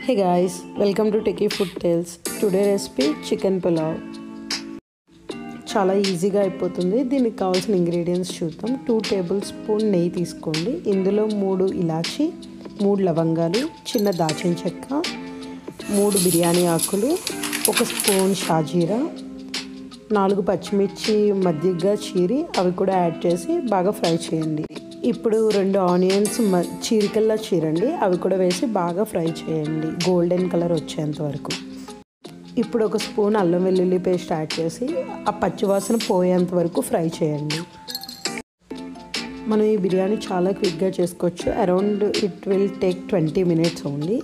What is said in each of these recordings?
hey guys welcome to Techie Food Tales today recipe chicken pulao చాలా ఈజీగా అయిపోతుంది దీనికి కావాల్సిన ఇంగ్రీడియంట్స్ చూద్దాం టూ టేబుల్ స్పూన్ నెయ్యి తీసుకోండి ఇందులో మూడు ఇలాచి మూడు లవంగాలు చిన్న దాచిన చెక్క మూడు బిర్యానీ ఆకులు ఒక స్పూన్ షాజీరా నాలుగు పచ్చిమిర్చి మధ్యగా చీరి అవి కూడా యాడ్ చేసి బాగా ఫ్రై చేయండి ఇప్పుడు రెండు ఆనియన్స్ మ చీరికల్లా చీరండి అవి కూడా వేసి బాగా ఫ్రై చేయండి గోల్డెన్ కలర్ వచ్చేంత వరకు ఇప్పుడు ఒక స్పూన్ అల్లం వెల్లుల్లి పేస్ట్ యాడ్ చేసి ఆ పచ్చివాసన పోయేంత వరకు ఫ్రై చేయండి మనం ఈ బిర్యానీ చాలా క్విక్గా చేసుకోవచ్చు around it will take twenty minutes only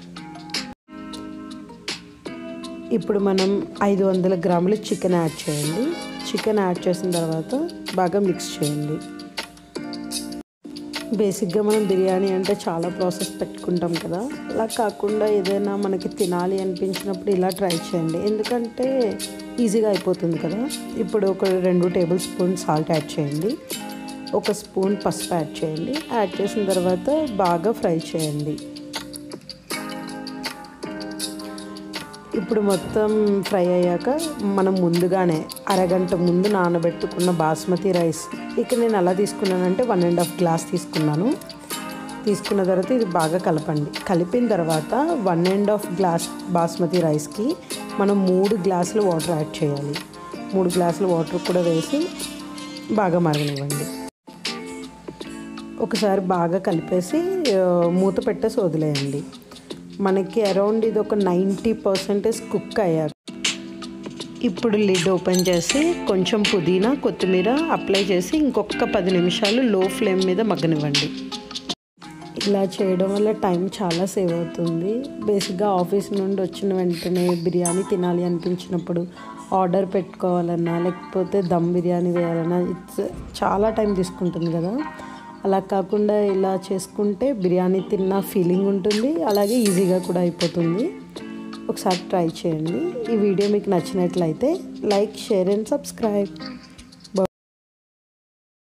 ఇప్పుడు మనం ఐదు వందల గ్రాములు చికెన్ యాడ్ చేయండి చికెన్ యాడ్ చేసిన తర్వాత బాగా మిక్స్ చేయండి బేసిక్గా మనం బిర్యానీ అంటే చాలా ప్రాసెస్ పెట్టుకుంటాం కదా అలా కాకుండా ఏదైనా మనకి తినాలి అనిపించినప్పుడు ఇలా ట్రై చేయండి ఎందుకంటే ఈజీగా అయిపోతుంది కదా ఇప్పుడు ఒక రెండు టేబుల్ స్పూన్ సాల్ట్ యాడ్ చేయండి ఒక స్పూన్ పసుపు యాడ్ చేయండి యాడ్ చేసిన తర్వాత బాగా ఫ్రై చేయండి ఇప్పుడు మొత్తం ఫ్రై అయ్యాక మనం ముందుగానే అరగంట ముందు నానబెట్టుకున్న బాస్మతి రైస్ ఇక్కడ నేను అలా తీసుకున్నానంటే వన్ అండ్ హాఫ్ గ్లాస్ తీసుకున్నాను తీసుకున్న తర్వాత ఇది బాగా కలపండి కలిపిన తర్వాత one and half glass basmati రైస్కి మనం మూడు గ్లాసులు వాటర్ యాడ్ చేయాలి మూడు గ్లాసులు వాటర్ కూడా వేసి బాగా మరగనివ్వండి ఒకసారి బాగా కలిపేసి మూత పెట్టేసి వదిలేయండి మనకి అరౌండ్ ఇది ఒక నైంటీ పర్సెంటేజ్ కుక్ అయ్యాక ఇప్పుడు లిడ్ ఓపెన్ చేసి కొంచెం పుదీనా కొత్తిమీర అప్లై చేసి ఇంకొక పది నిమిషాలు లో ఫ్లేమ్ మీద మగ్గనివ్వండి ఇలా చేయడం వల్ల టైం చాలా సేవ్ అవుతుంది బేసిక్గా ఆఫీస్ నుండి వచ్చిన వెంటనే బిర్యానీ తినాలి అనిపించినప్పుడు ఆర్డర్ పెట్టుకోవాలన్నా లేకపోతే దమ్ బిర్యానీ వేయాలన్నా ఇట్స్ చాలా టైం తీసుకుంటుంది కదా అలా కాకుండా ఇలా చేసుకుంటే బిర్యానీ తిన్న ఫీలింగ్ ఉంటుంది అలాగే ఈజీగా కూడా అయిపోతుంది ఒకసారి ట్రై చేయండి ఈ వీడియో మీకు నచ్చినట్లయితే లైక్ షేర్ అండ్ సబ్స్క్రైబ్